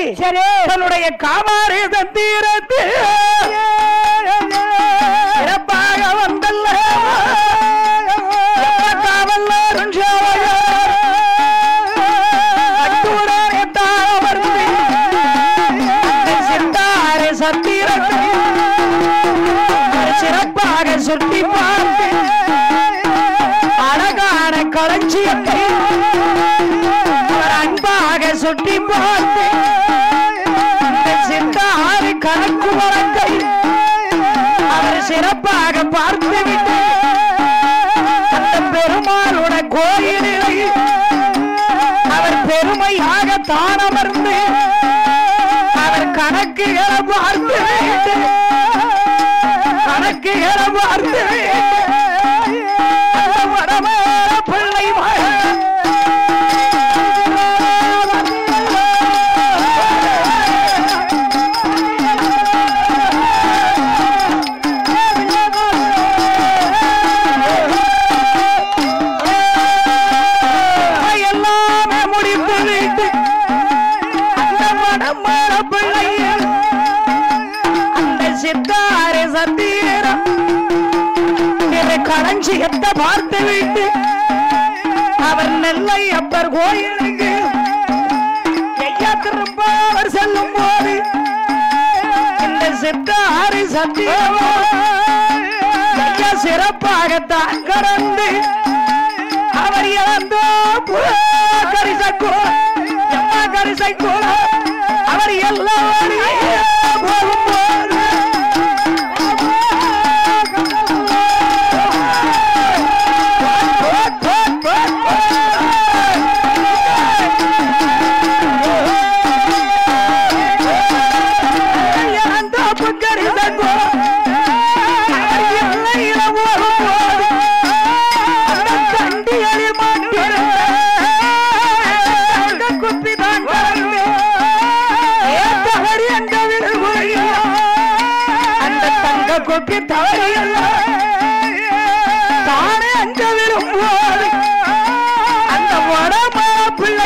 விட்டு சரி தன்னுடைய காவாரி தந்தீரத்து சிறப்பாக வந்தல்ல காவல்லரும் சிந்தாரை சத்திரத்தை சிறப்பாக சுட்டி பார்த்து அழகான களஞ்சியத்தை அவர் அன்பாக சுட்டி பார்த்து இந்த சிந்தாறு கணக்கு வழக்கை அவர் சிறப்பாக பார்த்து விட்டு அந்த பெருமாளோட கோயிலில் அவர் பெருமையாக தானமர்ந்து அவர் கணக்குகளை பார்த்து விட்டு கணக்குகளை பார்த்து விட்டு அந்த வடமேல பிள்ளை மகன் எல்லாமே முடித்து விட்டு அந்த மடமர பிள்ளை அந்த சித்தாரை சத்தீரம் இதை களஞ்சியத்தை பார்த்து விட்டு அவர் நெல்லை அப்பர் கோயிலுக்கு ஐயா திரும்ப அவர் செல்லும் போது இந்த சித்தாரை சத்தியம் ஐயா சிறப்பாகத்தான் கடந்து அவர் இழந்தோ கரிசைக்கோ எம்மா கரிசைக்கோ அவர் எல்லாரும் போகும்போது இழந்தோ கரிசைக்கோ அவர் எல்லையில போகும்போது அந்த கண்டியலில் மாட்டிருந்த தங்க குப்பி தான் கலந்து ஏன் தவறி அந்த விடுமுறையில் அந்த தங்க குப்பி தவறியல்ல தானே அங்க விரும்புவாரு அந்த வடமா பிள்ளை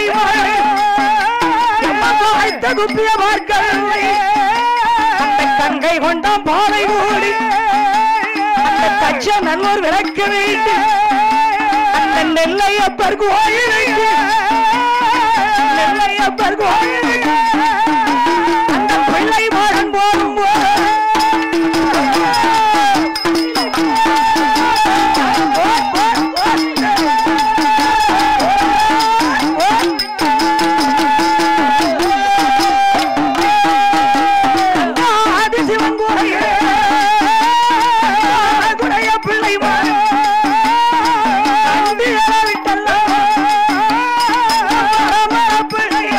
வாய்த்த குப்பிய பார்க்கவில்லை அந்த கங்கை கொண்டாம் பாலை மூடி அந்த தச்ச நல்லூர் விளக்க வேண்டும் அந்த நெல்லையப்பர் கோயிலுக்கு நெல்லையப்பர் கோயிலுக்கு அந்த பிள்ளை மகன் போகும்போது அந்த ஆதிசிவன் கோயில் குடைய பிள்ளை மகன் அந்தியல விட்டல்ல பரமர பிள்ளைய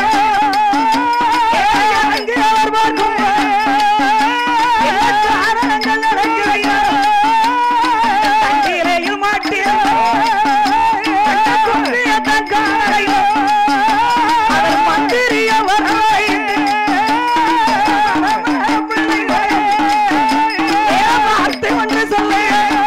இறங்கி அவர் பார்க்கும் என்ன காரணங்கள் நடக்கிறையா தண்ணீரையில் மாட்டிய கும்பியத்தான் காணையோ அவர் மந்திரிய வரவை வார்த்தை ஒன்று சொல்ல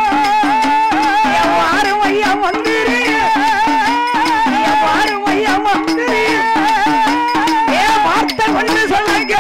எவ்வாறு ஐயா மந்திரி எவ்வாறு ஐயா மந்திரி ஏ வார்த்தை ஒன்று சொல்லுங்க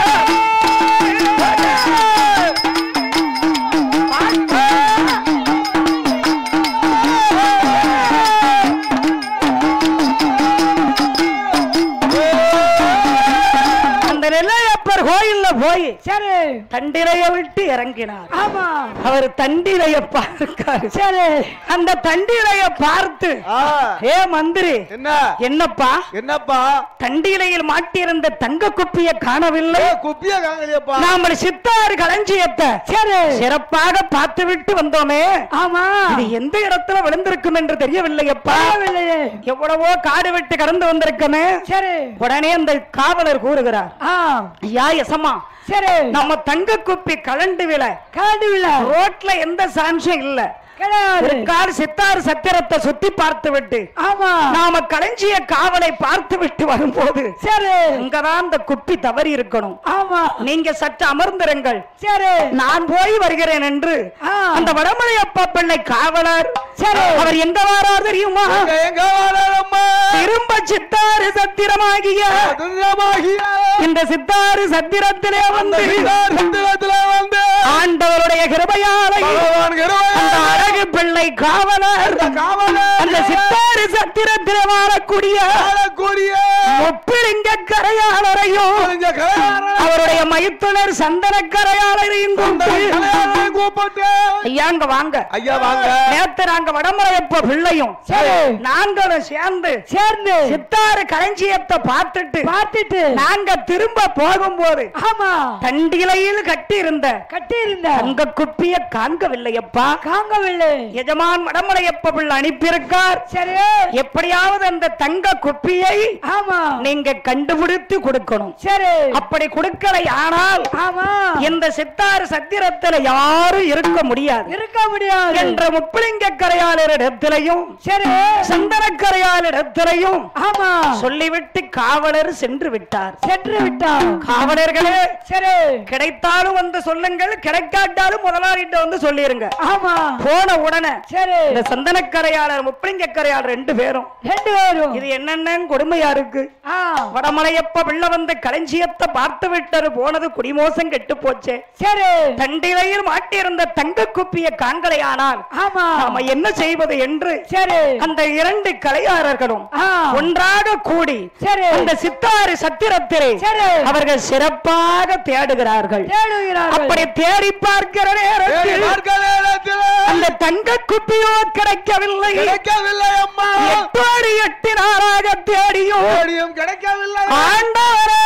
அந்த நிலையப்பர் கோயில்ல போய் சரி தண்டிரைய விட்டு இறங்கினார் ஆமா அவர் தண்டிரைய பார்க்காரு சரி அந்த தண்டிரைய பார்த்து ஆ, ஏ மந்திரி என்ன என்னப்பா என்னப்பா தண்டிலையில் மாட்டியிருந்த தங்க குப்பிய காணவில்லை ஏ, குப்பிய காங்கலியப்பா நாம சித்தாறு களஞ்சியத்தை சரி சிறப்பாக பார்த்து விட்டு வந்தோமே ஆமா இது எந்த இடத்துல விழுந்திருக்கும் என்று தெரியவில்லையப்பா பரவாயில்லையே. எவ்வளவோ காடு விட்டு கடந்து வந்திருக்கமே சரி உடனே அந்த காவலர் கூறுகிறார் ஆ ஐயா யசமா சரி நம்ம தங்க குப்பி கலண்டு விழ காடு விழா ரோட்ல எந்த சான்ஸும் இல்ல கிடையாது ஒரு கால் சித்தாறு சத்திரத்தை சுத்தி பார்த்து விட்டு ஆமா நாம களஞ்சிய காவலை பார்த்து விட்டு வரும்போது சரி அங்கதான் அந்த குப்பி தவறி இருக்கணும் ஆமா நீங்க சற்று அமர்ந்திருங்கள் சரி நான் போய் வருகிறேன் என்று ஆ. அந்த வடமலை அப்பா பிள்ளை காவலர் சரி. அவர் எங்க வாரார் தெரியுமா எங்க எங்க வாழறம்மா திரும்ப சித்தாறு சத்திரமாகிய துன்பமாகிய இந்த சித்தாறு சத்திரத்திலே அந்த வந்து சித்தார் சத்திரத்துல வந்து ஆண்டவருடைய கிருபையாலை பகவான் அந்த கிருபையால் அழகு பிள்ளை காவலர் அந்த காவலர் அந்த சித்தாறு சத்திரத்திலே வாழக்கூடிய வாழக்கூடிய முப்பிலிங்க கரையாளரையும் இந்த கலையாளரை அவருடைய மைத்துனர் சந்தன கரையாளரையும் அந்த கொண்டு கலையாளரை கூப்பிட்டு ஐயா அங்க வாங்க ஐயா வாங்க நேத்து நாங்க வடமலையப்ப பிள்ளையும் சரி நாங்களும் சேர்ந்து சேர்ந்து சித்தாறு களஞ்சியத்தை பார்த்துட்டு பார்த்துட்டு நாங்க திரும்ப போகும்போது ஆமா தண்டிலையில் கட்டி இருந்த கட்டி இருந்த தங்க குப்பிய காண்கவில்லையப்பா காங்கவில்லை எஜமான் வடமலையப்ப பிள்ளை அனுப்பியிருக்கார் சரி எப்படியாவது அந்த தங்க குப்பியை ஆமா நீங்க கண்டுபிடித்து கொடுக்கணும் சரி அப்படி கொடுக்கலை ஆனால் ஆமா இந்த சித்தாறு சத்திரத்துல யாரும் இருக்க முடியாது இருக்க முடியாது என்ற முப்பிலிங்க கரையாளர் இடத்திலையும் சரி சந்தனக்கரையாளர் இடத்திலையும் ஆமா சொல்லிவிட்டு காவலர் சென்று விட்டார் சென்று விட்டான் காவலர்களே சரி கிடைத்தாலும் வந்து சொல்லுங்கள் கிடைக்காட்டாலும் முதலாளிட்ட வந்து சொல்லிருங்க ஆமா போன உடனே சரி இந்த சந்தனக்கரையாளர் முப்பிலிங்கக்கரையாளர் ரெண்டு பேரும் ரெண்டு பேரும் இது என்னென்ன கொடுமையா இருக்கு ஆ வடமலையப்ப பிள்ளை வந்து களஞ்சியத்தை பார்த்து விட்டது போனது குடிமோசம் கெட்டு போச்சே சரி தண்டிலையில் மாட்டியிருந்த தங்க குப்பிய காண்களையானால் ஆமா நாம என்ன செய்வது என்று சரி அந்த இரண்டு கலையாளர்களும் ஆ ஒன்றாக கூடி சரி அந்த சித்தாறு சத்திரத்திலே சரி அவர்கள் சிறப்பாக தேடுகிறார்கள் தேடுகிறார்கள் அப்படி தேடி பார்க்கிற தேடி நேரத்தில் பார்க்க நேரத்தில் அந்த தங்க குப்பியோ கிடைக்கவில்லை கிடைக்கவில்லை அம்மா எட்டோடு எட்டு நாளாக தேடியும் தேடியும் கிடைக்கவில்லை ஆண்டவரே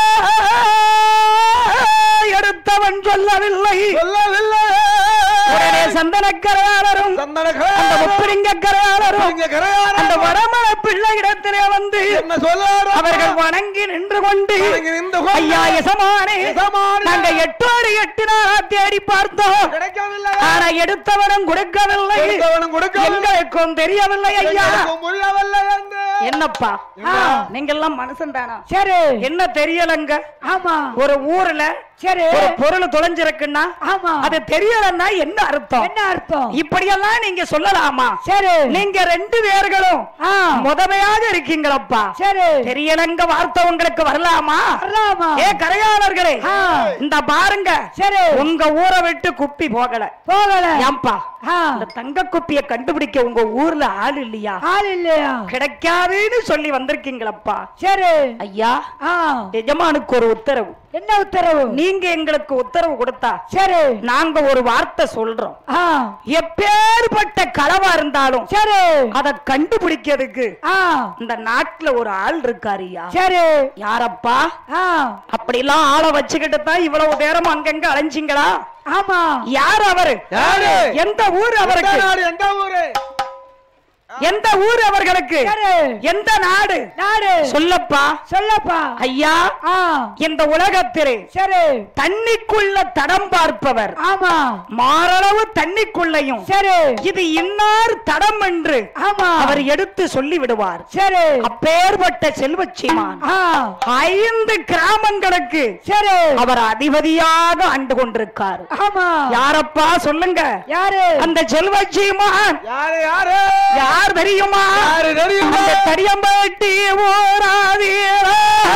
எடுத்தவன் சொல்லவில்லை சொல்லவில்லை உடனே சந்தனக்கரையாளரும் சந்தன அந்த முப்பிரிங்க கரையாளரும் இங்க கரையாளர் அந்த வடமலை பிள்ளை இடத்திலே வந்து என்ன சொல்லுவாரு அவர்கள் வணங்கி நின்று கொண்டு வணங்கி நின்று கொண்டு, ஐயா எசமானே எசமானே, நாங்க எட்டோடு எட்டு நாளா தேடி பார்த்தோம் கிடைக்கவில்லை ஆனா எடுத்தவனும் கொடுக்கவில்லை எடுத்தவனும் கொடுக்கவில்லை. எங்களுக்கும் தெரியவில்லை ஐயா எங்களுக்கும் புரியவில்லை என்று என்னப்பா என்ன? நீங்க எல்லாம் மனுஷன் தானா சரி என்ன தெரியலங்க ஆமா ஒரு ஊர்ல சரி ஒரு பொருள் தொலைஞ்சிருக்குன்னா ஆமா அது தெரியலன்னா என்ன அர்த்தம் என்ன அர்த்தம் இப்படியெல்லாம் நீங்க சொல்லலாமா சரி நீங்க ரெண்டு பேர்களும் ஆ முதமையாக இருக்கீங்களப்பா சரி தெரியலங்க வார்த்தை உங்களுக்கு வரலாமா வரலாமா ஏ கரையாளர்களே ஆ. இந்த பாருங்க சரி உங்க ஊரை விட்டு குப்பி போகல போகல ஏன்பா ஆ இந்த தங்க குப்பிய கண்டுபிடிக்க உங்க ஊர்ல ஆள் இல்லையா ஆள் இல்லையா கிடைக்காதுன்னு சொல்லி வந்திருக்கீங்களப்பா சரி ஐயா ஆ எஜமானுக்கு ஒரு உத்தரவு என்ன உத்தரவு நீங்க எங்களுக்கு உத்தரவு கொடுத்தா சரி நாங்க ஒரு வார்த்தை சொல்றோம் ஆ எப்பேற்பட்ட களவா இருந்தாலும் சரி அத கண்டுபிடிக்கிறதுக்கு ஆ இந்த நாட்டுல ஒரு ஆள் இருக்காருயா சரி யாரப்பா ஆ அப்படிலாம் ஆளை வச்சுக்கிட்டு தான் இவ்வளவு நேரம் அங்கங்க அலைஞ்சிங்களா ஆமா யார் அவரு யாரு? எந்த ஊர் எந்த அவருக்கு நாடு எந்த ஊரு எந்த ஊர் அவர்களுக்கு சரி எந்த நாடு நாடு சொல்லப்பா சொல்லப்பா ஐயா ஆ இந்த உலகத்திலே சரி தண்ணிக்குள்ள தடம் பார்ப்பவர் ஆமா மாரளவு தண்ணிக்குள்ளையும் சரி இது இன்னார் தடம் என்று ஆமா அவர் எடுத்து சொல்லி விடுவார் சரி அப்பேற்பட்ட செல்வச்சீமான் ஆ ஐந்து கிராமங்களுக்கு சரி அவர் அதிபதியாக ஆண்டு கொண்டிருக்கார் ஆமா யாரப்பா சொல்லுங்க யாரு அந்த செல்வச்சீமான் யாரு யாரு யார் தெரியுமா யாரு தெரியுமா அந்த தடியம்பட்டி ஓராதீர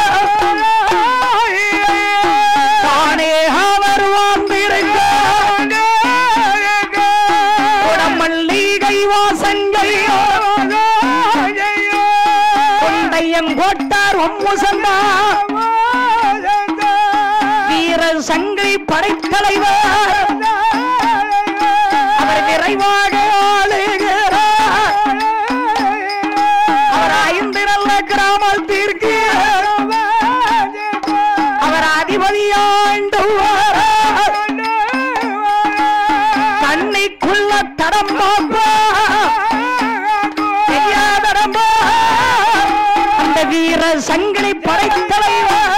தானே அவர் வாழ்ந்திருக்க குடமல்லிகை வாசங்கள் கொண்டையன் கோட்டார் ஒம்முசந்தா வீர சங்கை படைத்தலைவர் அவர் விரைவாக ஆளுகிறார் அவர் ஐந்து நல்ல கிராமத்திற்கு அவர் அதிபதியாண்டு தண்ணிக்குள்ள தடம் தெரியாதடம்பா அந்த வீர சங்கிலி படைத்தலைவர்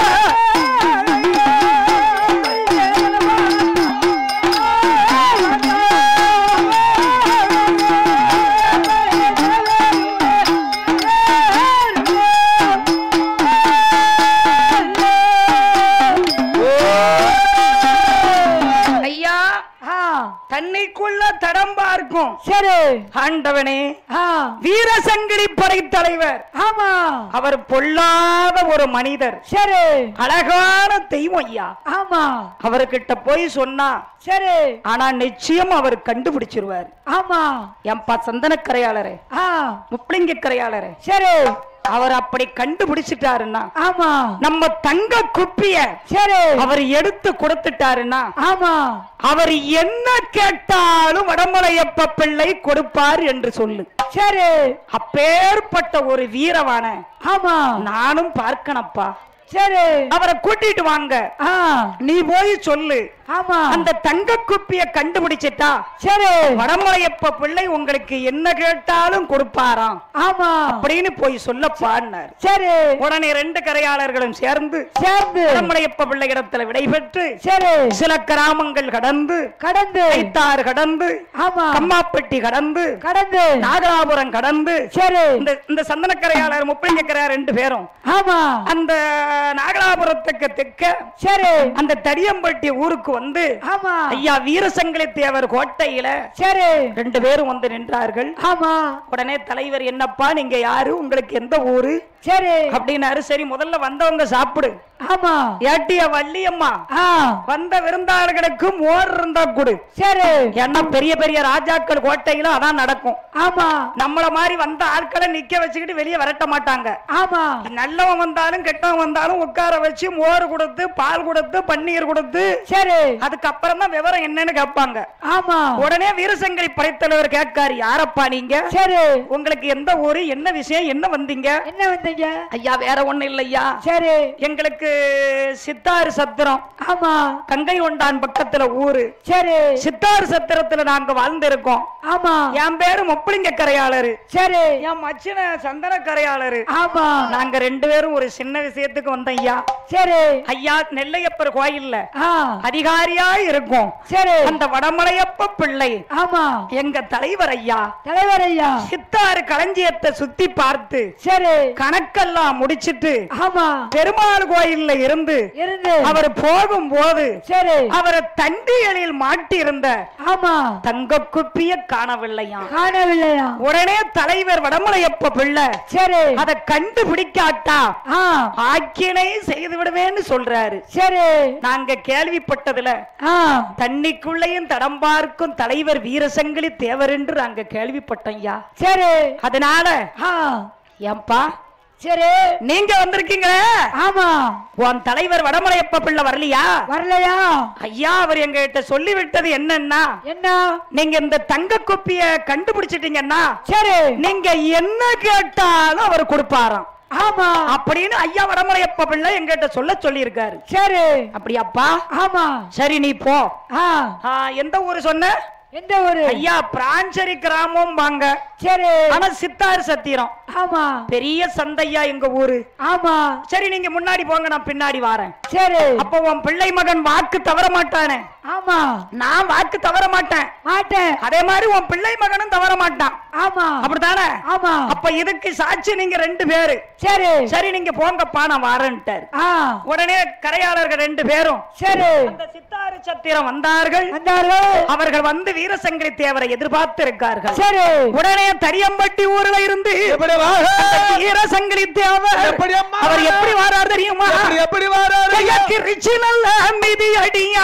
தண்ணிக்குள்ள தடம்பா இருக்கும் சரி ஆண்டவனே ஆ வீரசங்கிலி படை தலைவர் ஆமா அவர் பொல்லாத ஒரு மனிதர் சரி அழகான தெய்வம் ஐயா ஆமா அவர்கிட்ட போய் சொன்னா சரி ஆனா நிச்சயம் அவர் கண்டுபிடிச்சிருவார் ஆமா எம்பா சந்தனக்கரையாளரே ஆ முப்பளிங்க கரையாளரே சரி அவர் அப்படி கண்டுபிடிச்சிட்டாருன்னா ஆமா நம்ம தங்க குப்பிய சரி அவர் எடுத்து கொடுத்துட்டாருன்னா ஆமா அவர் என்ன கேட்டாலும் வடமலையப்ப பிள்ளை கொடுப்பார் என்று சொல்லு சரி அப்பேற்பட்ட ஒரு வீரவான ஆமா நானும் பார்க்கணப்பா சரி அவரை கூட்டிட்டு வாங்க ஆ நீ போய் சொல்லு ஆமா அந்த தங்க குப்பிய கண்டுபிடிச்சிட்டா சரி வடமலையப்ப பிள்ளை உங்களுக்கு என்ன கேட்டாலும் கொடுப்பாராம் ஆமா அப்படின்னு போய் சொல்லப்பான்னார் சரி உடனே ரெண்டு கரையாளர்களும் சேர்ந்து சேர்ந்து வடமலையப்ப பிள்ளை இடத்துல விடைபெற்று சரி சில கிராமங்கள் கடந்து கடந்து கைத்தாறு கடந்து ஆமா கம்மாப்பட்டி கடந்து கடந்து நாகலாபுரம் கடந்து சரி இந்த இந்த சந்தனக்கரையாளர் முப்பளிங்கக்கரையார் ரெண்டு பேரும் ஆமா அந்த நாகலாபுரத்துக்கு தெற்க சரி அந்த தடியம்பட்டி ஊருக்கு வந்து ஆமா ஐயா வீரசங்கிலி தேவர் கோட்டையில சரி ரெண்டு பேரும் வந்து நின்றார்கள் ஆமா உடனே தலைவர் என்னப்பா நீங்க யாரு உங்களுக்கு எந்த ஊரு சரி அப்படின்னாரு சரி முதல்ல வந்தவங்க சாப்பிடு ஆமா ஏட்டிய வள்ளியம்மா ஆ வந்த விருந்தாளர்களுக்கு மோர் இருந்தா கொடு சரி ஏன்னா பெரிய பெரிய ராஜாக்கள் கோட்டையில அதான் நடக்கும் ஆமா நம்மள மாதிரி வந்த ஆட்களை நிக்க வச்சுக்கிட்டு வெளியே விரட்ட மாட்டாங்க ஆமா நல்லவன் வந்தாலும் கெட்டவன் வந்தாலும் உட்கார வச்சு மோர் கொடுத்து பால் கொடுத்து பன்னீர் கொடுத்து சரி அதுக்கப்புறம் தான் விவரம் என்னன்னு கேட்பாங்க ஆமா உடனே வீரசங்கரி படைத்தலைவர் கேட்காரு யாரப்பா நீங்க சரி உங்களுக்கு எந்த ஊரு என்ன விஷயம் என்ன வந்தீங்க என்ன வந்தீங்க ஐயா வேற ஒண்ணு இல்லையா சரி எங்களுக்கு சித்தாறு சத்திரம் ஆமா கங்கை கொண்டான் பக்கத்துல ஊரு சரி சித்தாறு சத்திரத்துல நாங்க வாழ்ந்திருக்கோம் ஆமா என் பேரு முப்பளிங்க கரையாளரு சரி என் மச்சின சந்தன கரையாளரு ஆமா நாங்க ரெண்டு பேரும் ஒரு சின்ன விஷயத்துக்கு வந்தோம் ஐயா சரி ஐயா நெல்லையப்பர் கோயில்ல ஆ அதிகாரியா இருக்கும் சரி அந்த வடமலையப்ப பிள்ளை ஆமா எங்க தலைவர் ஐயா தலைவர் ஐயா சித்தாறு களஞ்சியத்தை சுத்தி பார்த்து சரி கணக்கெல்லாம் முடிச்சிட்டு ஆமா பெருமாள் கோயில்ல இருந்து இருந்து அவர் போகும்போது சரி அவரை தண்டியலில் மாட்டியிருந்த ஆமா தங்க குப்பிய காணவில்லையாம் காணவில்லையா உடனே தலைவர் வடமலையப்ப பிள்ளை சரி அதை கண்டுபிடிக்காட்டா ஆ ஆக்கினை செய்து விடுவேன்னு சொல்றாரு சரி நாங்க கேள்விப்பட்டதுல ஆ தண்ணிக்குள்ளையும் தடம்பார்க்கும் தலைவர் வீரசங்கிலி தேவர் என்று நாங்க கேள்விப்பட்டோம் ஐயா சரி அதனால ஆ ஏன்பா சரி நீங்க வந்திருக்கீங்களே ஆமா உன் தலைவர் வடமலையப்ப பிள்ளை வரலையா வரலையா ஐயா அவர் எங்க கிட்ட சொல்லி விட்டது என்னன்னா என்ன நீங்க இந்த தங்க குப்பிய கண்டுபிடிச்சிட்டீங்கன்னா சரி நீங்க என்ன கேட்டாலும் அவர் கொடுப்பாராம் ஆமா அப்படின்னு ஐயா வடமலையப்ப பிள்ளை எங்கிட்ட சொல்ல சொல்லி இருக்காரு சரி அப்படியாப்பா ஆமா சரி நீ போ ஆ ஆ, எந்த ஊரு சொன்ன எந்த ஊரு ஐயா பிராஞ்சரி கிராமம் வாங்க சரி ஆனா சித்தாறு சத்திரம் ஆமா பெரிய சந்தையா எங்க ஊரு ஆமா சரி நீங்க முன்னாடி போங்க நான் பின்னாடி வாரேன் சரி அப்போ உன் பிள்ளை மகன் வாக்கு தவற மாட்டானே ஆமா நான் வாக்கு தவற மாட்டேன் மாட்டேன் அதே மாதிரி உன் பிள்ளை மகனும் தவற மாட்டான் ஆமா அப்படித்தானே ஆமா அப்ப இதுக்கு சாட்சி நீங்க ரெண்டு பேரு சரி சரி நீங்க போங்கப்பா நான் வாரேன்ட்டாரு ஆ உடனே கரையாளர்கள் ரெண்டு பேரும் சரி அந்த சித்தாறு சத்திரம் வந்தார்கள் வந்தார்கள் அவர்கள் வந்து வீரசங்கரி தேவரை எதிர்பார்த்து இருக்கார்கள் சரி உடனே தரியம்பட்டி ஊர்ல இருந்து எப்படி வா அந்த வீரசங்கரி தேவர் எப்படி அம்மா? அவர் எப்படி வாரார் தெரியுமா எப்படி எப்படி வாராரு கையக்கு ரிச்சி நல்ல மிதி அடியா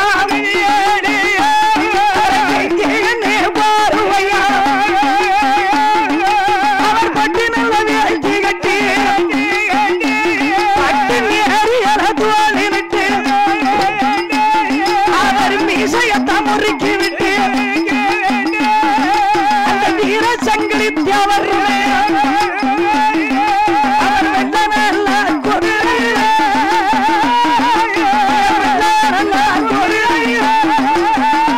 அவர் பட்டு நல்ல வேட்டி கட்டி பட்டு நேரியல தோலிட்டு அவர் மீசையத்தை முறுக்கி விட்டு அந்த வீர சங்கிலி தேவர் அவர் வெள்ள நல்ல குதிரை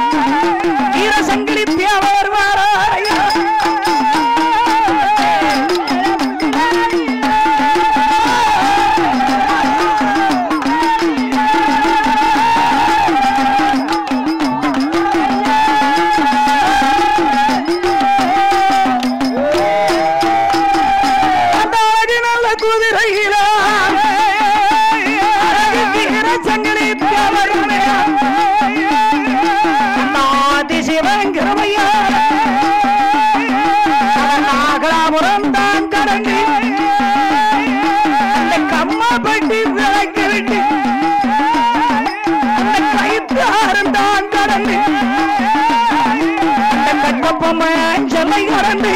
மலை கடந்து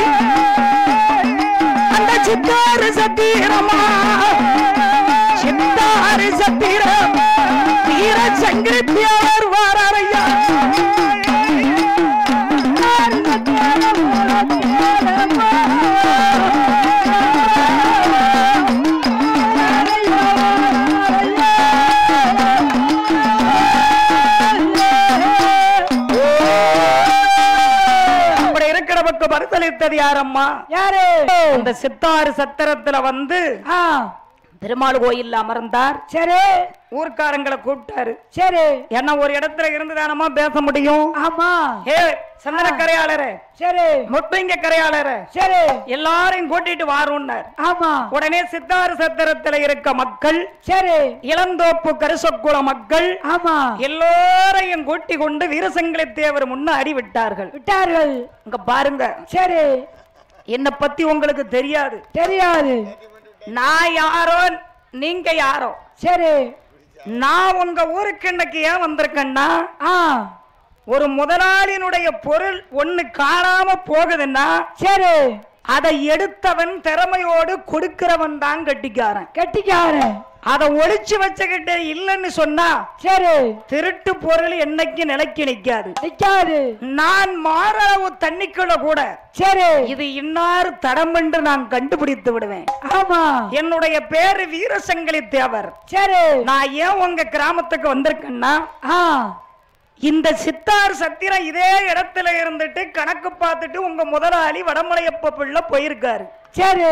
அந்த சித்தாறு சத்தீரமா சித்தாறு சத்தீரம் வீர சங்கிருத்தியவர் வாரையா அப்படி இருக்கிற பக்கம் பரிசளித்தது யாரம்மா யாரு அந்த சித்தாறு சத்திரத்துல வந்து ஆ பெருமாள் கோயில்ல அமர்ந்தார் சரி ஊர்க்காரங்களை கூப்பிட்டாரு சரி ஏன்னா ஒரு இடத்துல இருந்து தானமா பேச முடியும் ஆமா ஏ சந்தன கரையாளரே சரி முப்பிங்க கரையாளரே சரி எல்லாரையும் கூட்டிட்டு வாருன்னார் ஆமா உடனே சித்தாறு சத்திரத்துல இருக்க மக்கள் சரி இளந்தோப்பு கரிசக்குள மக்கள் ஆமா எல்லோரையும் கூட்டி கொண்டு வீரசங்கிலி தேவர் முன்னாடி விட்டார்கள் விட்டார்கள் இங்க பாருங்க சரி என்னை பத்தி உங்களுக்கு தெரியாது தெரியாது நான் யாரோ நீங்க யாரோ சரி நான் உங்க ஊருக்கு இன்னைக்கு ஏன் வந்திருக்கேன்னா ஆ ஒரு முதலாளியினுடைய பொருள் ஒண்ணு காணாம போகுதுன்னா சரி அதை எடுத்தவன் திறமையோடு கொடுக்கிறவன் தான் கட்டிக்காரன் கட்டிக்காரன் அதை ஒளிச்சு வச்சுக்கிட்டு இல்லைன்னு சொன்னா சரி திருட்டு பொருள் என்னைக்கு நிலைக்கு நிக்காது நிக்காது நான் மாறளவு தண்ணிக்குள்ள கூட சரி இது இன்னார் தடம் என்று நான் கண்டுபிடித்து விடுவேன் ஆமா என்னுடைய பேரு வீரசங்கிலி தேவர் சரி நான் ஏன் உங்க கிராமத்துக்கு வந்திருக்கேன்னா ஆ இந்த சித்தார் சத்திரம் இதே இடத்துல இருந்துட்டு கணக்கு பார்த்துட்டு உங்க முதலாளி வடமலையப்ப பிள்ளை போயிருக்காரு சரி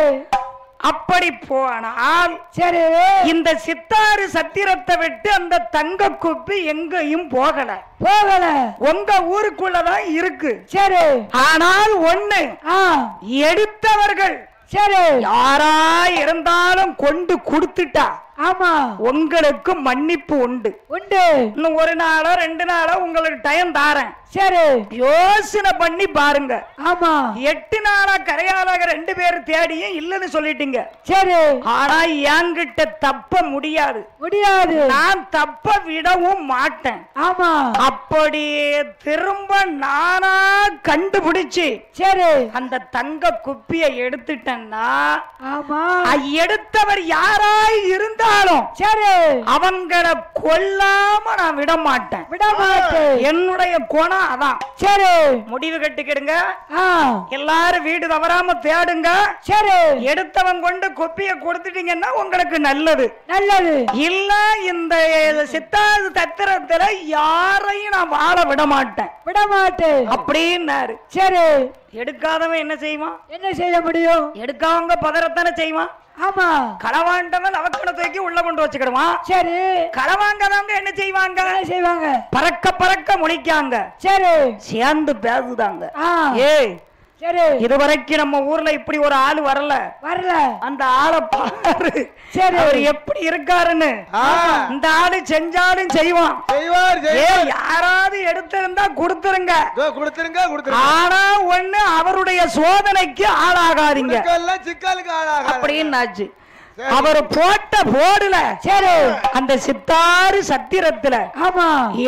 அப்படி போனால் சரி இந்த சித்தாறு சத்திரத்தை விட்டு அந்த தங்க குப்பி எங்கேயும் போகல போகல உங்க ஊருக்குள்ளதான் இருக்கு சரி ஆனால் ஒண்ணு ஆ எடுத்தவர்கள் சரி யாரா இருந்தாலும் கொண்டு கொடுத்துட்டா ஆமா உங்களுக்கு மன்னிப்பு உண்டு உண்டு இன்னும் ஒரு நாளோ ரெண்டு நாளோ உங்களுக்கு டைம் தாரேன் சரி யோசனை பண்ணி பாருங்க ஆமா எட்டு நாளா கரையாளாக ரெண்டு பேரும் தேடியும் இல்லைன்னு சொல்லிட்டீங்க சரி ஆனா என்கிட்ட தப்ப முடியாது முடியாது நான் தப்ப விடவும் மாட்டேன் ஆமா அப்படி திரும்ப நானா கண்டுபிடிச்சு சரி அந்த தங்க குப்பியை எடுத்துட்டேன்னா ஆமா அ- எடுத்தவர் யாராய் இருந்தாலும் சரி அவங்களை கொல்லாம நான் விட மாட்டேன் விட மாட்டேன் என்னுடைய குணம் அதான் சரி முடிவு கட்டிக்கிடுங்க ஆ எல்லாரும் வீடு தவறாம தேடுங்க சரி எடுத்தவன் கொண்டு கொப்பிய கொடுத்துட்டீங்கன்னா உங்களுக்கு நல்லது நல்லது இல்ல இந்த சித்தாது தத்திரத்துல யாரையும் நான் வாழ விட மாட்டேன் விட மாட்டேன் அப்படின்னாரு சரி எடுக்காதவன் என்ன செய்வான் என்ன செய்ய முடியும் எடுக்காமங்க பதறத்தானே செய்வான் ஆமா களவாண்டவன் அவக்கண தூக்கி உள்ள கொண்டு வச்சுக்கிடுவான் சரி களவாங்காதவங்க என்ன செய்வாங்க என்ன செய்வாங்க பறக்க பறக்க முழிக்காங்க சரி சேர்ந்து பேசுதாங்க ஆ ஏய் சரி இதுவரைக்கும் நம்ம ஊர்ல இப்படி ஒரு ஆள் வரல வரல அந்த ஆளை பாரு சரி. அவர் எப்படி இருக்காருன்னு ஆ. இந்த ஆளு செஞ்சாலும் செய்வான் செய்வார் ஏ செய்வார் யாராவது எடுத்திருந்தா கொடுத்துருங்க இதோ கொடுத்துருங்க கொடுத்துருங்க ஆனா ஒண்ணு அவருடைய சோதனைக்கு ஆளாகாதீங்க சிக்கல்லாம் சிக்கலுக்கு ஆளாக அப்படின்னாச்சு அவர் போட்ட போடுல சரி அந்த சித்தாறு சத்திரத்துல ஆமா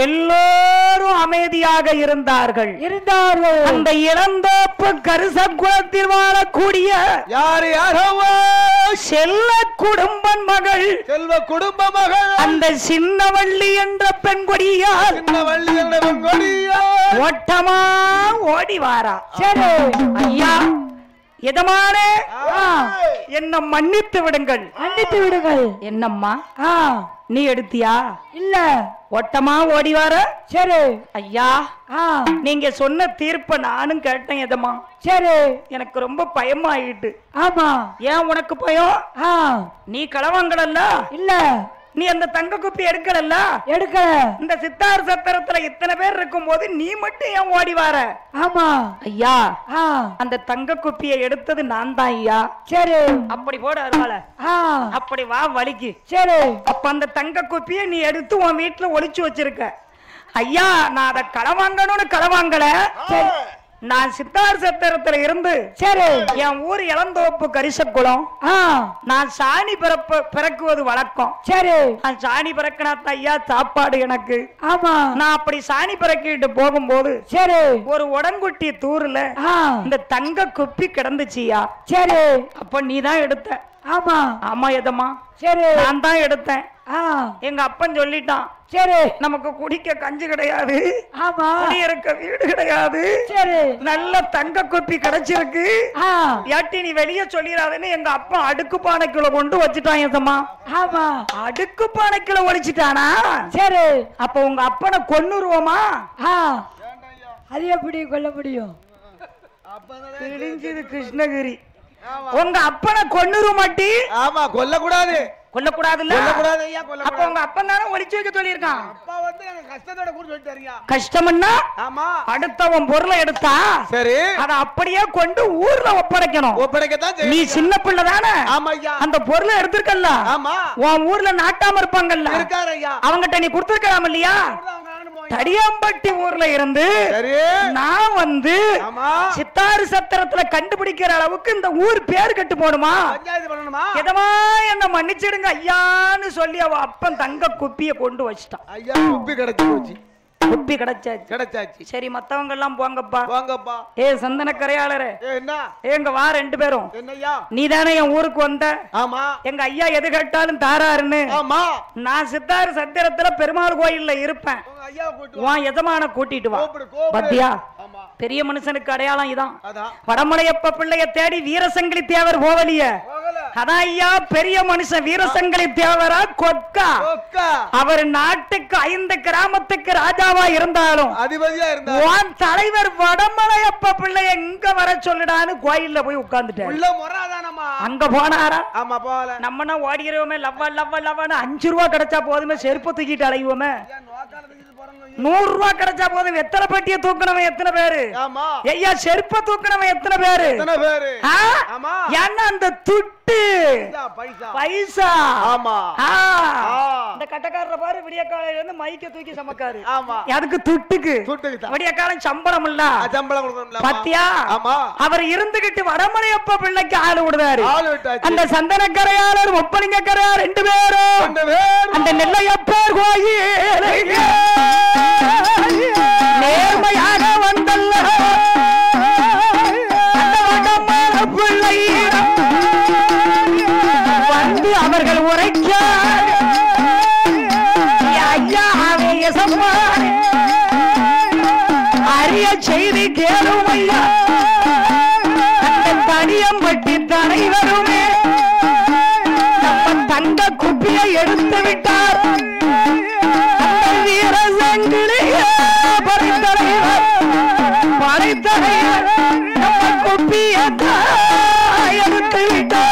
எல்லோரும் அமைதியாக இருந்தார்கள் இருந்தார்கள் அந்த இளந்தோப்பு கருசக்குளத்தில் வாழக்கூடிய யாரு யாரவோ செல்ல குடும்பன் மகள் செல்வ குடும்ப மகள் அந்த சின்னவள்ளி என்ற பெண் கொடியால் சின்ன வள்ளி என்ற கொடியா ஓட்டமா ஓடி வாரா சரி ஐயா எதமானே ஆ என்ன மன்னித்து விடுங்கள் மன்னித்து விடுங்கள் என்னம்மா ஆ நீ எடுத்தியா இல்ல ஓட்டமா ஓடி வார சரி ஐயா ஆ நீங்க சொன்ன தீர்ப்ப நானும் கேட்டேன் எதமா சரி எனக்கு ரொம்ப பயமாயிட்டு ஆமா ஏன் உனக்கு பயம் ஆ நீ களவாங்கடல்ல இல்ல நீ அந்த தங்க குப்பி எடுக்கலல்ல எடுக்கல இந்த சித்தார் சத்திரத்துல இத்தனை பேர் இருக்கும் போது நீ மட்டும் ஏன் ஓடி வார ஆமா ஐயா ஆ அந்த தங்க குப்பியை எடுத்தது நான் தான் ஐயா சரி அப்படி போட அருவாள ஆ அப்படி வா வலிக்கு சரி அப்ப அந்த தங்க குப்பியை நீ எடுத்து உன் வீட்டுல ஒளிச்சு வச்சிருக்க ஐயா நான் அதை களை வாங்கணும்னு களை வாங்கல நான் சித்தார் சத்திரத்துல இருந்து சரி என் ஊர் இளந்தோப்பு கரிசக்குளம் ஆ நான் சாணி பிறப்பு பிறக்குவது வழக்கம் சரி நான் சாணி பிறக்கினாத்தான் ஐயா சாப்பாடு எனக்கு ஆமா நான் அப்படி சாணி பிறக்கிட்டு போகும்போது சரி ஒரு உடங்குட்டி தூர்ல ஆ இந்த தங்க குப்பி கிடந்துச்சியா சரி அப்ப நீ தான் எடுத்த ஆமா ஆமா எதம்மா சரி நான் தான் எடுத்தேன் ஆ எங்க அப்பன் சொல்லிட்டான் சரி நமக்கு குடிக்க கஞ்சி கிடையாது ஆமா குடியிருக்க வீடு கிடையாது சரி நல்ல தங்க குப்பி கிடைச்சிருக்கு ஆ யாட்டி நீ வெளியே சொல்லிடாதேன்னு எங்க அப்பா அடுக்கு பானைக்குள்ள கொண்டு வச்சுட்டான் எதம்மா ஆமா அடுக்கு பானைக்குள்ள ஒழிச்சிட்டானா சரி அப்ப உங்க அப்பனை கொன்னுருவோமா ஆ அது எப்படி கொல்ல முடியும் கிழிஞ்சது கிருஷ்ணகிரி ஆமா. உங்க அப்பனை கொன்னுரு மாட்டி ஆமா கொல்லக்கூடாது கொல்லக்கூடாதுல்ல கொல்லக்கூடாது ஐயா அப்ப கொல்லக்கூடாது உங்க அப்பன் தானே ஒளிச்சு வைக்க சொல்லியிருக்கான் அப்பா வந்து நாங்க கஷ்டத்தோட கூட சொல்லிட்டாருயா கஷ்டம்னா ஆமா அடுத்தவன் பொருளை எடுத்தா சரி அதை அப்படியே கொண்டு ஊர்ல ஒப்படைக்கணும் ஒப்படைக்கத்தான் நீ செய்யும் சின்ன பிள்ளை தானே ஆமா ஐயா அந்த பொருளை எடுத்திருக்கல்ல ஆமா உன் ஊர்ல நாட்டாம இருப்பாங்கல்ல இருக்காரு ஐயா அவங்கிட்ட நீ கொடுத்திருக்கலாம் இல்லையா அவங்க வாங்கிட்டு போவாங்க. தடியாம்பட்டி ஊர்ல இருந்து சரி நான் வந்து ஆமா சித்தாறு சத்திரத்துல கண்டுபிடிக்கிற அளவுக்கு இந்த ஊர் பேர் கட்டு போடுமா பஞ்சாயத்து பண்ணணுமா எதமா என்ன மன்னிச்சிடுங்க ஐயான்னு சொல்லி அவ அப்பன் தங்க குப்பிய கொண்டு வச்சிட்டான் ஐயா உப்பி கிடைச்சு போச்சு குப்பி கிடைச்சாச்சு கிடைச்சாச்சு சரி மத்தவங்க எல்லாம் போங்கப்பா வாங்கப்பா ஏ சந்தன கரையாளரே ஏ என்ன ஏங்க வா ரெண்டு பேரும் என்னய்யா நீ தானே என் ஊருக்கு வந்த ஆமா எங்க ஐயா எது கேட்டாலும் தாராருன்னு ஆமா நான் சித்தாறு சத்திரத்துல பெருமாள் கோயில்ல இருப்பேன் உங்க ஐயா கூட்டு வா. உன் எஜமான கூட்டிட்டு வா கூப்பிடு கூப்பிடு பத்தியா ஆமா பெரிய மனுஷனுக்கு அடையாளம் இதான் அதான் வடமலையப்ப பிள்ளைய தேடி வீரசங்கிலி தேவர் போவலிய போகல அதான் ஐயா பெரிய மனுஷன் வீரசங்கிலி தேவரா கொக்கா ஒக்கா அவர் நாட்டுக்கு ஐந்து கிராமத்துக்கு ராஜாவா இருந்தாலும் அதிபதியா இருந்தா உன் தலைவர் வடமலையப்ப பிள்ளைய எங்க வர சொல்லுடான்னு கோயில்ல போய் உட்கார்ந்துட்டாரு உள்ள முறாதானம்மா அங்க போனாரா ஆமா போகல நம்மனா ஓடிக்கிறோமே லவ்வா லவ்வா லவ்வான்னு அஞ்சு ரூபா கிடைச்சா போதுமே செருப்பு தூக்கிட்டு அலைவோமே ஏன் நோக்கால தூக்கிட்டு போறாங்க நூறு ரூபா கிடைச்சா போதும் எத்தனை பெட்டியை தூக்கினவன் எத்தனை பேரு ஆமா ஐயா செருப்ப தூக்கினவன் எத்தனை பேரு எத்தனை பேரு ஆ? ஆமா ஏன்னா அந்த துட்டு இந்தா பைசா பைசா ஆமா ஆ. ஆ. இந்த கட்டக்காரரை பாரு விடிய காலையில இருந்து மைக்க தூக்கி சமக்காரு ஆமா அதுக்கு துட்டுக்கு துட்டுக்கு தான். விடிய காலம் சம்பளம் இல்ல ஆ, சம்பளம் கொடுக்கணும்ல பாத்தியா ஆமா அவர் இருந்துகிட்டு வடமலையப்ப பிள்ளைக்கு ஆளு விடுறாரு ஆள் விட்டாச்சு அந்த சந்தனக்கரையாளர் முப்பலிங்க கரையார் ரெண்டு பேரும் ரெண்டு பேர் அந்த நெல்லையப்பர் கோயில் நேர்மையாக வந்தல்ல அந்த வடமல பிள்ளையிடம் வந்து அவர்கள் உரைக்க ஐயா ஆவேசமானே அரிய செய்தி கேளும் ஐயா அந்த தனியம்பட்டி தலைவருமே நம்ம தங்க குப்பியை எடுத்து விட்டார் அந்த வீர சங்கிலியே படைத்தலைவர் படைத்தலைவர் நம்ம குப்பியை தான் எடுத்து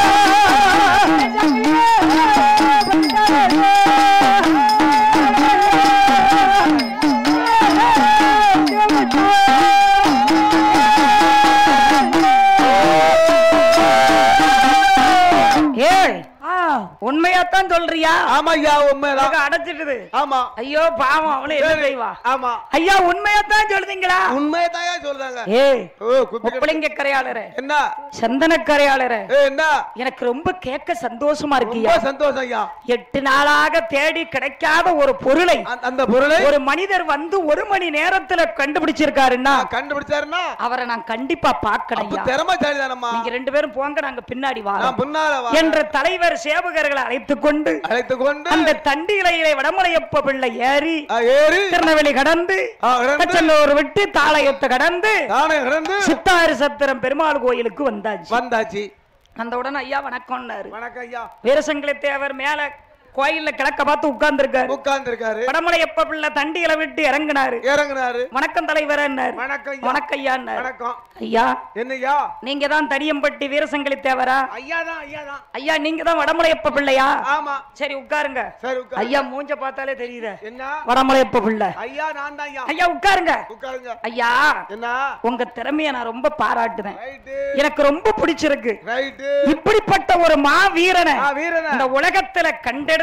விட்டார் ஏய் ஆ உண்மையாத்தான் சொல்றியா ஆமா ஐயா உண்மைதான் அழகா அடைச்சிட்டுது ஆமா ஐயோ பாவம் அவளை என்ன சரி. செய்வா ஆமா ஐயா உண்மையாத்தான் சொல்றீங்களா உண்மையதாயா சொல்றாங்க ஏய் ஓ குப்பி கடை- முப்பளிங்க கரையாளரே என்ன சந்தன கரையாளரே ஏ, என்ன எனக்கு ரொம்ப கேட்க சந்தோஷமா ரொம்ப இருக்கியா சந்தோஷம் ஐயா எட்டு நாளாக தேடி கிடைக்காத ஒரு பொருளை அந்த- அந்த பொருளை ஒரு மனிதர் வந்து ஒரு மணி நேரத்துல கண்டுபிடிச்சிருக்காருன்னா கண்டுபிடிச்சாருன்னா அவரை நான் கண்டிப்பா பார்க்கணும் அப்ப ஐயா. திறமைசாலி தானம்மா நீங்க ரெண்டு பேரும் போங்க நாங்க பின்னாடி நான் வரோம் பின்னால வா என்ற தலைவர் சேவகர்களை அழைத்துக் கொண்டு அழைத்து கொண்டு அந்த தண்டி இலையிலே வடமலையப்ப பிள்ளை ஏறி ஆ, ஏறி திருநெல்வேலி கடந்து ஆ, கடந்து கச்சல்லூர் விட்டு தாளையத்தை கடந்து தானே கிடந்து சித்தாறு சத்திரம் பெருமாள் கோயிலுக்கு வந்தாச்சு வந்தாச்சு அந்த உடனே ஐயா வணக்கம்னாரு வணக்கம் ஐயா வீரசங்கிலி தேவர் மேல கோயில்ல கிழக்க பார்த்து உட்கார்ந்திருக்காரு உட்கார்ந்து இருக்காரு வடமலையப்ப பிள்ளை தண்டியில விட்டு இறங்குனாரு இறங்குனாரு வணக்கம் தலைவர் வணக்கம் ஐயா வணக்கம் ஐயா வணக்கம் ஐயா என்னய்யா நீங்க தான் தடியம்பட்டி வீரசங்கிலி தேவரா ஐயா தான் ஐயா தான் ஐயா நீங்க தான் வடமலையப்ப பிள்ளையா ஆமா சரி உட்காருங்க சரி உட்காரு ஐயா மூஞ்ச பார்த்தாலே தெரியுது என்ன வடமலையப்ப பிள்ளை ஐயா நான் தான் ஐயா ஐயா உட்காருங்க உட்காருங்க ஐயா என்ன உங்க திறமைய நான் ரொம்ப பாராட்டுறேன் ரைட்டு எனக்கு ரொம்ப பிடிச்சிருக்கு ரைட்டு இப்படிப்பட்ட ஒரு மா வீரனை ஆ வீரன இந்த உலகத்துல கண்டெடுத்து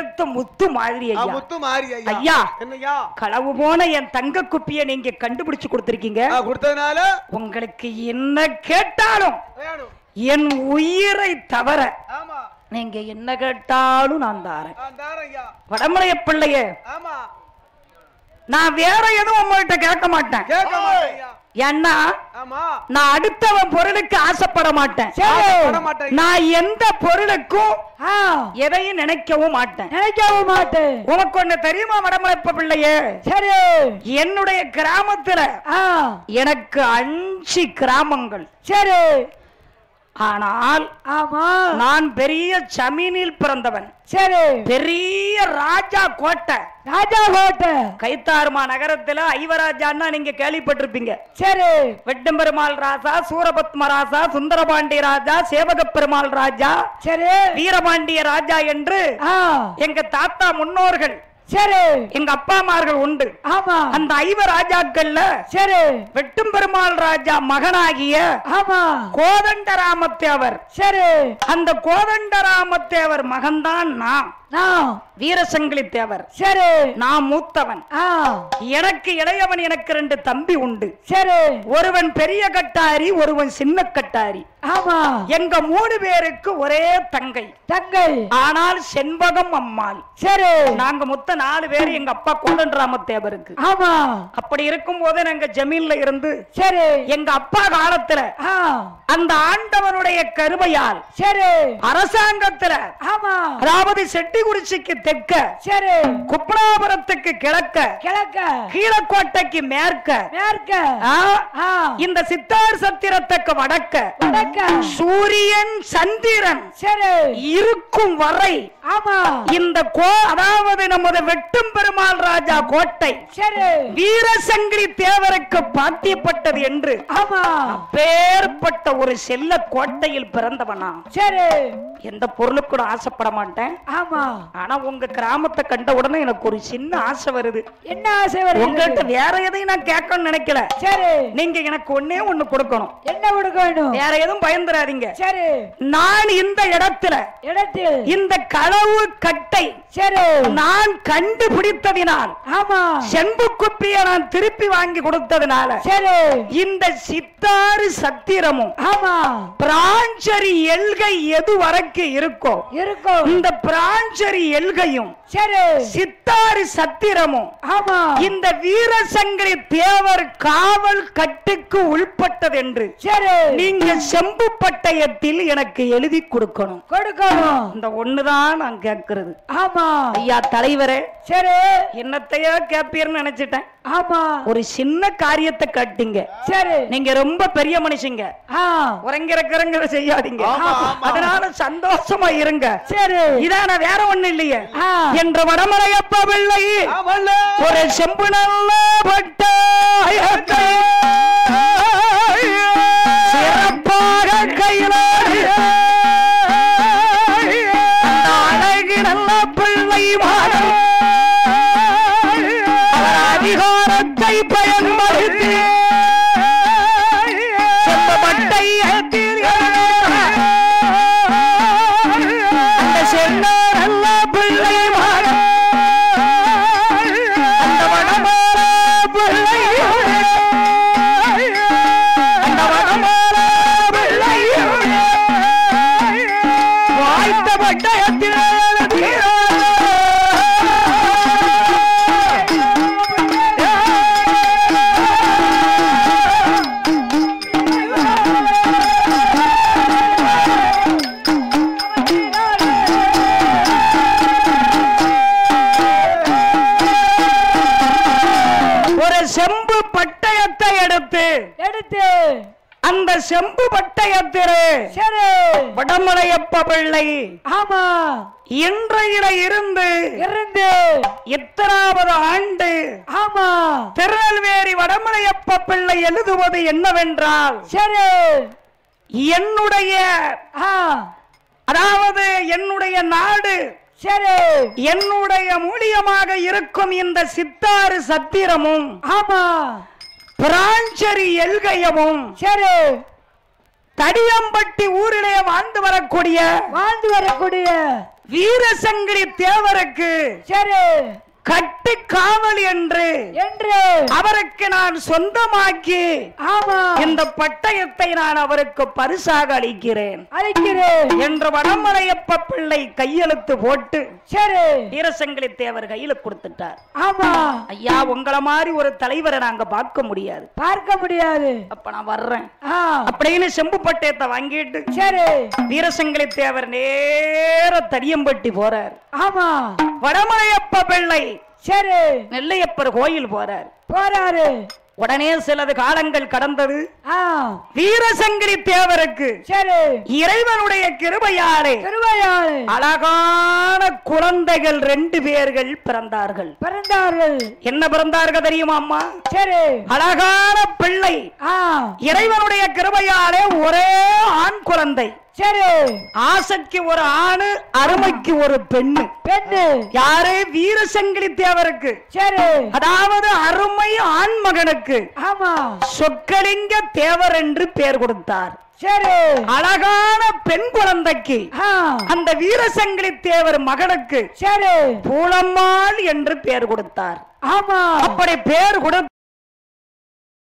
எடுத்த முத்து மாதிரி ஆ, ஐயா முத்து மாறி ஐயா ஐயா. என்னய்யா களவு போன என் தங்க குப்பிய நீங்க கண்டுபிடிச்சு கொடுத்திருக்கீங்க ஆ, கொடுத்ததுனால உங்களுக்கு என்ன கேட்டாலும் வேணும் என் உயிரை தவிர ஆமா நீங்க என்ன கேட்டாலும் நான் தாரேன் ஆ, தாரேன் ஐயா வடமலைய பிள்ளைய ஆமா நான் வேற எதுவும் உங்கள்கிட்ட கேட்க மாட்டேன் கேட்க மாட்டேன் ஐயா ஏன்னா ஆமா நான் அடுத்தவன் பொருளுக்கு ஆசைப்பட மாட்டேன் ஆசைப்பட மாட்டேன் ஐயா. நான் எந்த பொருளுக்கும் எதையும் நினைக்கவும் மாட்டேன் நினைக்கவும் மாட்டேன் உனக்கு ஒண்ணு தெரியுமா வடமலைப்ப பிள்ளையே சரி என்னுடைய கிராமத்துல ஆ எனக்கு அஞ்சு கிராமங்கள் சரி ஆனால் ஆமா நான் பெரிய ஜமீனில் பிறந்தவன் சரி பெரிய ராஜா கோட்டை ராஜா கோட்டை கைத்தாறுமா நகரத்துல ஐவராஜான்னா நீங்க கேள்விப்பட்டிருப்பீங்க சரி வெட்டம்பெருமாள் ராஜா சூரபத்ம ராஜா சுந்தரபாண்டி ராஜா சேவக பெருமாள் ராஜா சரி வீரபாண்டிய ராஜா என்று ஆ எங்க தாத்தா முன்னோர்கள் சரி எங்க அப்பாமார்கள் உண்டு ஆமா அந்த ஐவ ராஜாக்கள்ல சரி வெட்டும் பெருமாள் ராஜா மகனாகிய ஆமா கோதண்டராமத்தேவர் சரி அந்த கோதண்டராமத்தேவர் மகன்தான் நான் நான் வீரசங்கிலி தேவர் சரி நான் மூத்தவன் ஆ எனக்கு இளையவன் எனக்கு ரெண்டு தம்பி உண்டு சரி ஒருவன் பெரிய கட்டாரி ஒருவன் சின்ன கட்டாரி ஆமா எங்க மூணு பேருக்கு ஒரே தங்கை தங்கை ஆனால் செண்பகம் அம்மாள் சரி நாங்க மொத்த நாலு பேர் எங்க அப்பா கோதண்டராமத்தேவருக்கு ஆமா அப்படி இருக்கும் போது நாங்க ஜமீன்ல இருந்து சரி எங்க அப்பா காலத்துல ஆ அந்த ஆண்டவனுடைய கருமையால் சரி அரசாங்கத்துல ஆமா அதாவது செட்டிகுறிச்சிக்கு தெற்க சரி குப்பனாபுரத்துக்கு கிழக்க கிழக்க கீழக்கோட்டைக்கு மேற்க மேற்க ஆ, ஆ இந்த சித்தார் சத்திரத்துக்கு வடக்க வடக்க சூரியன் சந்திரன் சரி இருக்கும் வரை ஆமா இந்த கோ அதாவது நமது வெட்டும் பெருமாள் ராஜா கோட்டை சரி வீரசங்கிலி தேவருக்கு பாத்தியப்பட்டது என்று ஆமா பேர்பட்ட ஒரு செல்ல கோட்டையில் பிறந்தவனா சரி எந்த பொருளுக்கு கூட ஆசைப்பட மாட்டேன் ஆமா ஆனா உங்க கிராமத்தை கண்ட உடனே எனக்கு ஒரு சின்ன ஆசை வருது என்ன ஆசை வருது உங்கள்கிட்ட வேற எதையும் நான் கேட்கணும்னு நினைக்கல சரி நீங்க எனக்கு ஒண்ணே ஒண்ணு கொடுக்கணும் என்ன கொடுக்க வேண்டும் வேற எதுவும் பயந்துராதீங்க சரி நான் இந்த இடத்துல இடத்தில் இந்த களவு கட்டை சரி நான் கண்டுபிடித்ததினால் ஆமா செம்பு குப்பியை நான் திருப்பி வாங்கி கொடுத்ததுனால சரி இந்த சித்தாறு சத்திரமும் ஆமா பிராஞ்சரி எல்கை எது வரைக்கும் இருக்கோ இருக்கும் இந்த பிராஞ்சரி எல்கையும் சரி சித்தாறு சத்திரமும் ஆமா இந்த வீரசங்கரி தேவர் காவல் கட்டுக்கு உள்பட்டது என்று சரி நீங்க செம்பு பட்டயத்தில் எனக்கு எழுதி கொடுக்கணும் கொடுக்கணும் இந்த ஒண்ணுதான் நான் கேட்கிறது ஆமா ஐயா தலைவரே சரி என்னத்தையோ கேப்பீர்னு நினைச்சிட்டேன் ஆமா ஒரு சின்ன காரியத்தை கட்டிங்க சரி நீங்க ரொம்ப பெரிய மனுஷங்க ஆ உறங்கிறக்கிறங்கிற செய்யாதீங்க ஆமா, ஆமா. அதனால சந்தோஷமா இருங்க சரி இதான வேற ஒண்ணு இல்லையே ஆ என்ற வடமலையப்ப பிள்ளை ஆமல்ல ஒரு செம்பு நல்ல பட்ட சிறப்பாக கையில அந்த அழகு நல்ல பிள்ளை மாறன் அவர் அதிகாரத்தை பயன்படுத்தி செம்பட்டை அந்த சென்ன நல்ல பிள்ளை மாறன் அந்த வடமாற பிள்ளை அந்த வடமாற பிள்ளை வாய்த்த பட்டயத்தில் ஒரு செம்பு பட்டயத்தை எடுத்து எடுத்து அந்த செம்பு பட்டயத்திலே சரி வடமலையப்ப பிள்ளை ஆமா இன்றையில இருந்து இருந்து எத்தனாவது ஆண்டு ஆமா திருநெல்வேலி வடமலையப்ப பிள்ளை எழுதுவது என்னவென்றால் சரி என்னுடைய ஆ அதாவது என்னுடைய நாடு சரி என்னுடைய மூலியமாக இருக்கும் இந்த சித்தாறு சத்திரமும் ஆமா பிராஞ்சரி எல்கையமும் சரி தடியம்பட்டி ஊரிலே வாழ்ந்து வரக்கூடிய வாழ்ந்து வரக்கூடிய வீரசங்கிலி தேவருக்கு சரி கட்டு காவல் என்று என்று அவருக்கு நான் சொந்தமாக்கி ஆமா இந்த பட்டயத்தை நான் அவருக்கு பரிசாக அளிக்கிறேன் அழைக்கிறேன் என்று வடமலையப்ப பிள்ளை கையெழுத்து போட்டு சரி வீரசங்கிலி தேவர் கையில கொடுத்துட்டார் ஆமா ஐயா உங்களை மாதிரி ஒரு தலைவரை நாங்க பார்க்க முடியாது பார்க்க முடியாது அப்ப நான் வர்றேன் ஆ அப்படின்னு செம்பு பட்டயத்தை வாங்கிட்டு சரி வீரசங்கிலி தேவர் நேர தடியம்பட்டி போறார் ஆமா வடமலையப்ப பிள்ளை சரி நெல்லையப்பர் கோயில் போறார் போறாரு உடனே சிலது காலங்கள் கடந்தது ஆ வீரசங்கிலி தேவருக்கு சரி இறைவனுடைய கிருபையாலே திருவையாளு அழகான குழந்தைகள் ரெண்டு பேர்கள் பிறந்தார்கள் பிறந்தார்கள் என்ன பிறந்தார்கள் தெரியுமா அம்மா சரி அழகான பிள்ளை ஆ இறைவனுடைய கிருபையாலே ஒரே ஆண் குழந்தை சரி ஆசைக்கு ஒரு ஆணு அருமைக்கு ஒரு பெண்ணு பெண்ணு யாரு வீரசங்கிலி தேவருக்கு சரி அதாவது அருமை ஆண் மகனுக்கு ஆமா சொக்கலிங்க தேவர் என்று பெயர் கொடுத்தார் சரி அழகான பெண் குழந்தைக்கு ஆ அந்த வீரசங்கிலி தேவர் மகனுக்கு சரி பூலம்மாள் என்று பெயர் கொடுத்தார் ஆமா அப்படி பெயர் கொடுத்த